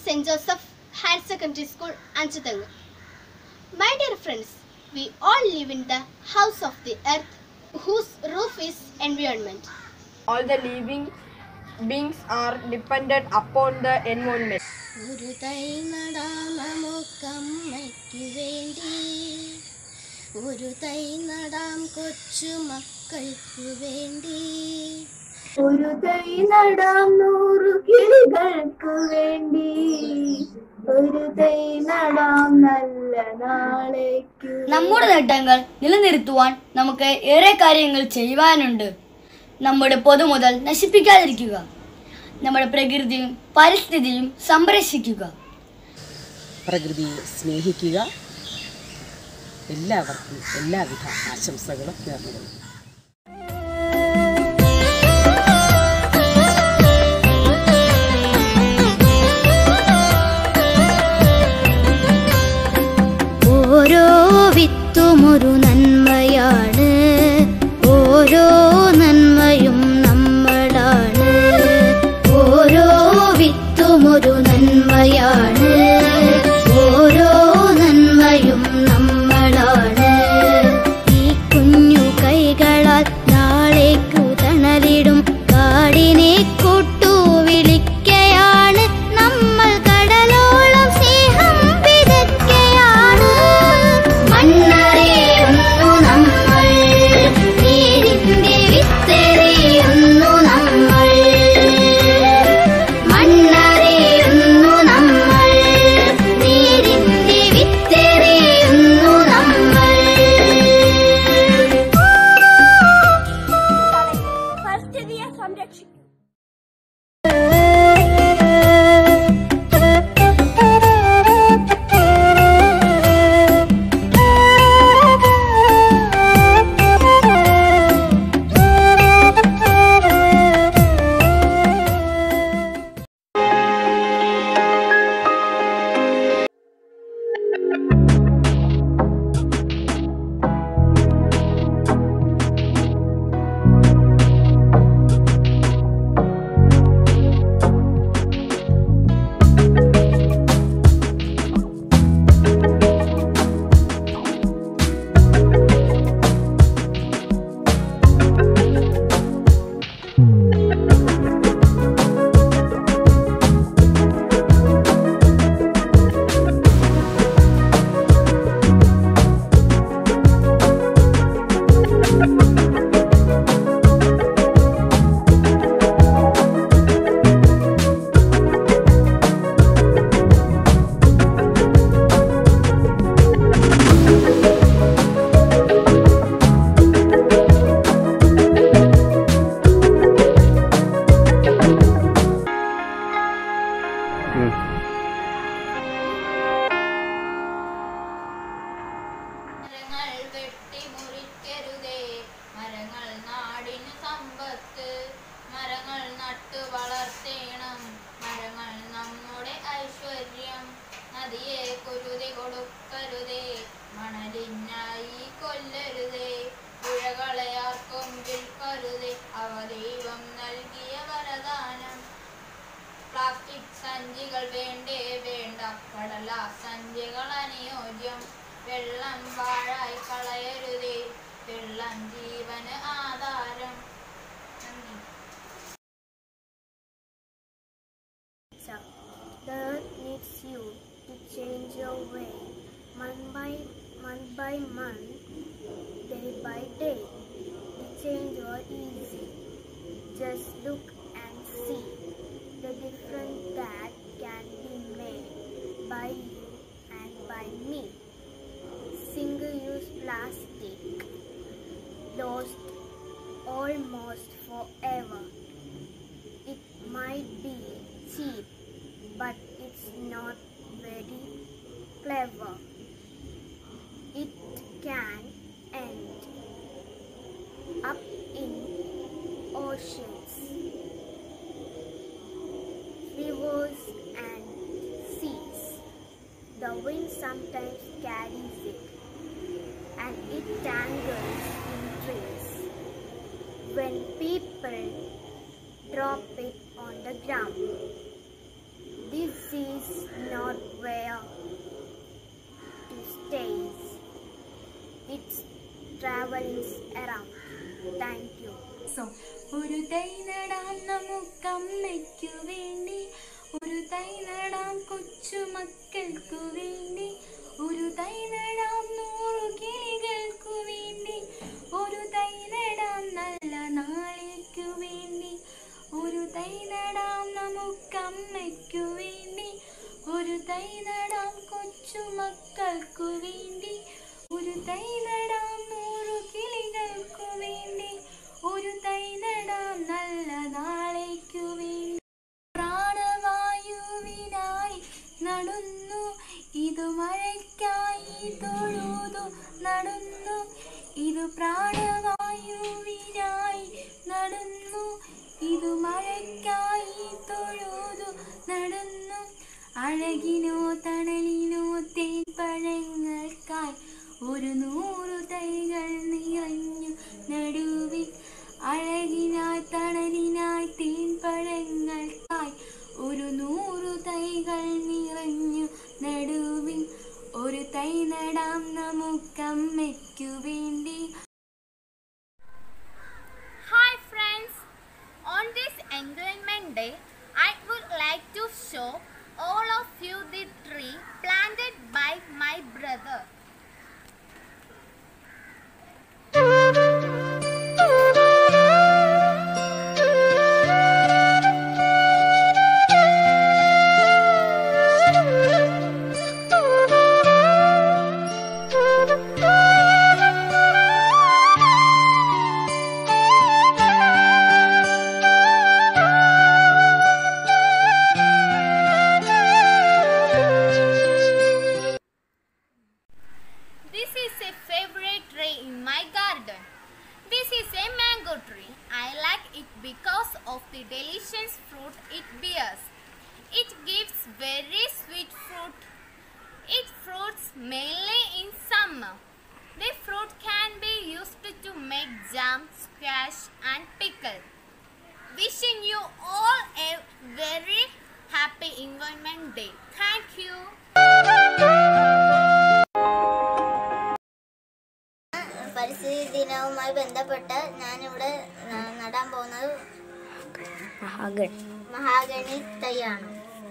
St. Joseph Higher Secondary School, Anchutanga. My dear friends, we all live in the house of the earth whose roof is environment. All the living beings are dependent upon the environment. ഒരു തൈ നടാം നമുക്കമ്മയ്ക്ക് വേണ്ടി ഒരു തൈ നടാം കൊച്ചു മക്കൾക്ക് വേണ്ടി ഒരു തൈ നടാം നൂറു കിളികൾക്ക് വേണ്ടി ഒരു തൈ നടാം നല്ല നാളേക്ക് നമ്മുടെ നേട്ടങ്ങൾ നിലനിർത്തുവാൻ നമുക്ക് ഏറെ കാര്യങ്ങൾ ചെയ്യുവാനുണ്ട് നമ്മുടെ പൊതുമുതൽ നശിപ്പിക്കാതിരിക്കുക നമ്മുടെ പ്രകൃതിയും പരിസ്ഥിതിയും സംരക്ഷിക്കുക പ്രകൃതിയെ സ്നേഹിക്കുക എല്ലാവർക്കും എല്ലാവിധ ആശംസകളും നേർന്നുകൊള്ളുന്നു ഓരോ വിത്തുമൊരു നന്മയാണ് ഓരോ നന്മയും നമ്മളാണ് ഓരോ വിത്തുമൊരു നന്മയാണ് ഓരോ നന്മയും നമ്മളാണ് ഈ കുഞ്ഞു കൈകളാൽ നാളേക്കു തണലിടും കാടിനെ കൂട്ടു വിളിക്കയാണ് നമ്മൾ കടലോളം സ്നേഹം വിതയ്ക്കയാണ് മണ്ണറിയുന്നു നമ്മൾ നീരിന്റെ വിത്തെറിയുന്നു നമ്മൾ മണ്ണറിയുന്നു നമ്മൾ നീരിന്റെ വിത്തെറിയുന്നു നമ്മൾ പരിസ്ഥിതിയെ സംരക്ഷിക്കും മരങ്ങൾ വെട്ടി മുറിക്കരുതേ മരങ്ങൾ നാടിന് സമ്പത്ത് മരങ്ങൾ നട്ടു വളർത്തേണം മരങ്ങൾ നമ്മുടെ ഐശ്വര്യം നദിയെ കുരുതി കൊടുക്കരുതേ മണലിനായി കൊല്ലരുതേ പുഴകളെ ആർക്കും വിൽക്കരുതേ അവ ദൈവം നൽകിയ വരദാനം പ്ലാസ്റ്റിക് സഞ്ചികൾ വേണ്ടേ വേണ്ട കടല സഞ്ചികൾ അനുയോജ്യം വെള്ളം വാഴായി കളയരുതേ വെള്ളം ജീവന് ആധാരം നന്ദി The earth needs you to change your way, month by month by month, day by day. The change are easy. Just look and see the difference that can be made by you and by me. Single-use plastic lost almost forever. It might be cheap, but it's not very clever. It can end up in oceans, rivers, and seas. The wind sometimes carries it, and it tangles in trees. When people drop it on the ground, this is is not where to stay. It travels around. Thank you. ഒരു തൈ നടാം നമുക്കമ്മയ്ക്കു വേണ്ടി ഒരു തൈ നടാം കൊച്ചുമക്കൾക്കു വേണ്ടി ഒരു തൈ നടാം നൂറു കിളികൾക്കു വേണ്ടി ഒരു തൈ നടാം നല്ല നാളേക്കു വേണ്ടി ഒരു തൈ നടാം നമുക്കമ്മയ്ക്കു വേണ്ടി ഒരു തൈ നടാം കൊച്ചുമക്കൾക്കു വേണ്ടി ഒരു തൈ നടാം നൂറു കിളികൾക്കു വേണ്ടി ഒരു തൈ നടാം നല്ല നാളേക്കു വേണ്ടി പ്രാണവായുവിനായി നടന്നു ഇതു മഴയ്ക്കായി തൊഴുതു നടന്നു ഇതു പ്രാണവായുവിനായി നടന്നു ഇതു മഴയ്ക്കായി തൊഴുതു നടന്നു അഴകിനോ തണലിനോ തേൻപഴങ്ങൾക്കായി ഒരു നൂറു തൈകൾ നിറഞ്ഞു നടുവിൽ അഴകിനായി തണലിനായി തേൻപഴങ്ങൾക്കായി ഒരു നൂറു തൈകൾ നിറഞ്ഞു നടുവിൽ ഒരു തൈ നടാം നമുക്കമ്മയ്ക്കു വേണ്ടി Hi friends, on this enjoyment day, I would like to show all of you the tree planted by my brother. This is a favorite tree in my garden. This is a mango tree. I like it because of the delicious fruit it bears. It gives very sweet fruit. It fruits mainly in summer. The fruit can be used to make jam, squash and pickle. Wishing you all a very happy environment day. Thank you. പരിസ്ഥിതി ദിനവുമായി ബന്ധപ്പെട്ട് ഞാനിവിടെ ന- നടാൻ പോകുന്നത് mahogany തൈയാണ്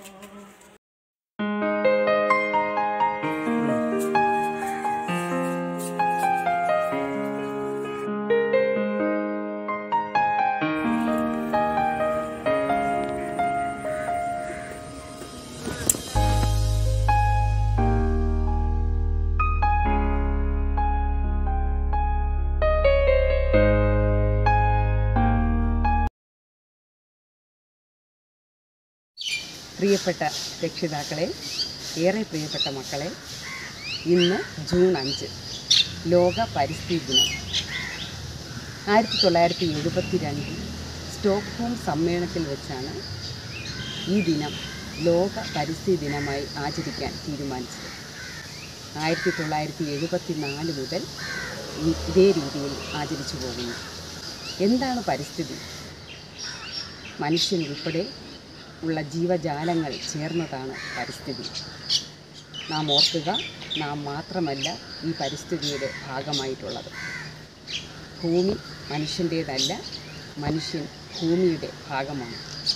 പ്രിയപ്പെട്ട രക്ഷിതാക്കളെ ഏറെ പ്രിയപ്പെട്ട മക്കളെ ഇന്ന് ജൂൺ അഞ്ച് ലോക പരിസ്ഥിതി ദിനം ആയിരത്തി തൊള്ളായിരത്തി എഴുപത്തി രണ്ടിൽ സ്റ്റോക്ക്ഹോം സമ്മേളനത്തിൽ വെച്ചാണ് ഈ ദിനം ലോക പരിസ്ഥിതി ദിനമായി ആചരിക്കാൻ തീരുമാനിച്ചത് ആയിരത്തി തൊള്ളായിരത്തി എഴുപത്തി നാല് മുതൽ ഈ- ഇതേ രീതിയിൽ ആചരിച്ചു പോകുന്നു എന്താണ് പരിസ്ഥിതി മനുഷ്യൻ ഉൾപ്പെടെ ഉള്ള ജീവജാലങ്ങൾ ചേർന്നതാണ് പരിസ്ഥിതി നാം ഓർക്കുക നാം മാത്രമല്ല ഈ പരിസ്ഥിതിയുടെ ഭാഗമായിട്ടുള്ളത് ഭൂമി മനുഷ്യൻ്റേതല്ല മനുഷ്യൻ ഭൂമിയുടെ ഭാഗമാണ്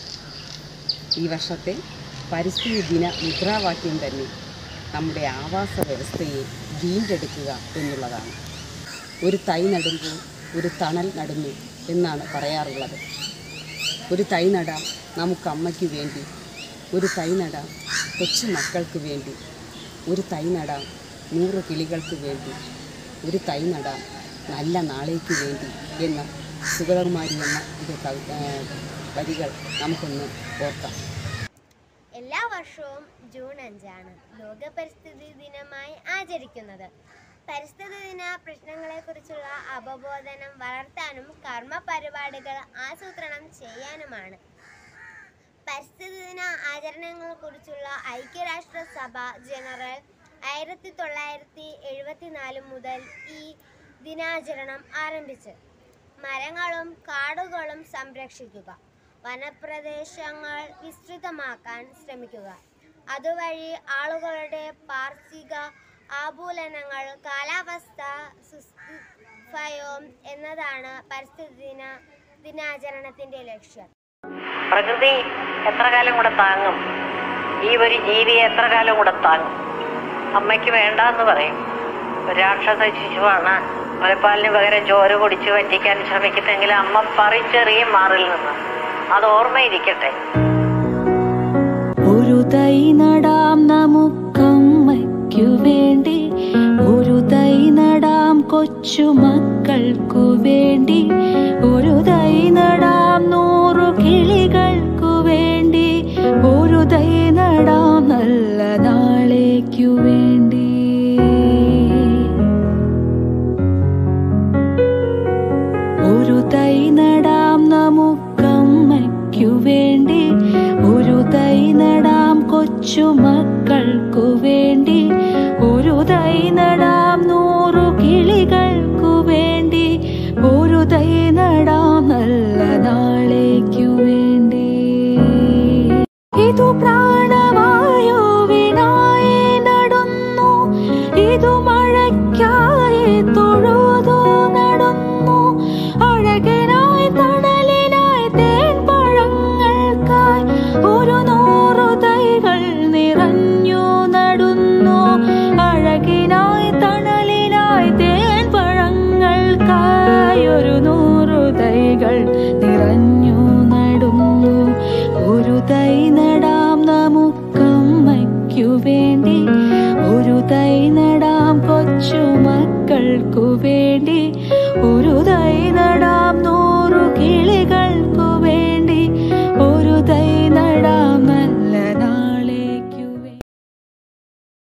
ഈ വർഷത്തെ പരിസ്ഥിതി ദിന മുദ്രാവാക്യം തന്നെ നമ്മുടെ ആവാസ വ്യവസ്ഥയെ വീണ്ടെടുക്കുക എന്നുള്ളതാണ് ഒരു തൈ നടുമ്പോൾ ഒരു തണൽ നടുന്നു എന്നാണ് പറയാറുള്ളത് ഒരു തൈ നടാം നമുക്ക് അമ്മയ്ക്ക് വേണ്ടി ഒരു തൈ നടാം കൊച്ചു മക്കൾക്ക് വേണ്ടി ഒരു തൈ നടാം നൂറ് കിളികൾക്ക് വേണ്ടി ഒരു തൈ നടാം നല്ല നാളേക്ക് വേണ്ടി എന്ന സുഗതകുമാരി എന്ന ഇത് കവി ആ, വരികൾ നമുക്കൊന്ന് ഓർക്കാം എല്ലാ വർഷവും ജൂൺ അഞ്ചാണ് ലോക പരിസ്ഥിതി ദിനമായി ആചരിക്കുന്നത് പരിസ്ഥിതി ദിന പ്രശ്നങ്ങളെക്കുറിച്ചുള്ള അവബോധനം വളർത്താനും കർമ്മ പരിപാടികൾ ആസൂത്രണം ചെയ്യാനുമാണ് പരിസ്ഥിതി ദിന ആചരണങ്ങളെക്കുറിച്ചുള്ള ഐക്യരാഷ്ട്രസഭ ജനറൽ ആയിരത്തി തൊള്ളായിരത്തി എഴുപത്തിനാല് മുതൽ ഈ ദിനാചരണം ആരംഭിച്ചു മരങ്ങളും കാടുകളും സംരക്ഷിക്കുക വനപ്രദേശങ്ങൾ വിസ്തൃതമാക്കാൻ ശ്രമിക്കുക അതുവഴി ആളുകളുടെ പാർശ്വിക ആബൂലനങ്ങൾ കാലാവസ്ഥ സുസ്ഥിരവും എന്നതാണ് പരിസ്ഥിതി ദിന ദിനാചരണത്തിന്റെ ലക്ഷ്യം പ്രകൃതി എത്ര കാലം കൂടെ താങ്ങും ഈ ഒരു ജീവിയെ എത്ര കാലം കൂടെ താങ്ങും അമ്മയ്ക്ക് വേണ്ടാന്ന് പറയും ഒരു രാക്ഷസ ശിശുവാണ് മുലപ്പാലിന് പകരം ചോര കുടിച്ച് വറ്റിക്കാൻ ശ്രമിക്കുന്നെങ്കിൽ അമ്മ പറിച്ചെറിയും മാറിൽ നിന്ന് അത് ഓർമ്മയിരിക്കട്ടെ ഒരു തൈ നടാം നമുക്കമ്മയ്ക്കു വേണ്ടി ഒരു തൈ നടാം കൊച്ചുമക്കൾക്കു വേണ്ടി ഒരു തൈ നടാം നൂറു കിളികൾക്കു വേണ്ടി ഒരു തൈ നടാം നല്ല നാളേക്കു വേണ്ടി ഒരു തൈ നടാം നമുക്കമ്മയ്ക്കു വേണ്ടി ഒരു തൈ നടാം കൊച്ചുമക്കൾക്കു വേണ്ടി ഒരു തൈ നടാം നൂറു കിളികൾക്കു വേണ്ടി ഒരു തൈ നടാം നല്ല നാളേക്കു വേണ്ടി ഇതു പ്രാണവായുവിനായി നടന്നു ഇതു മഴയ്ക്കായി തൊഴുതു നടന്നു അഴകനായി തണലിനായി തേൻ പഴങ്ങൾക്കായി ഒരു നൂറു തൈകൾ നിറഞ്ഞു നടുന്നു അഴകിനായി തണലിനായി തേൻ പഴങ്ങൾക്കായി ഒരു നൂറു തൈകൾ നിറഞ്ഞു നടുന്നു ഒരു തൈ നടാം നമുക്കമ്മയ്ക്കു വേണ്ടി ഒരു തൈ നടാം കൊച്ചുമക്കൾക്കു വേണ്ടി ഒരു തൈ നടാം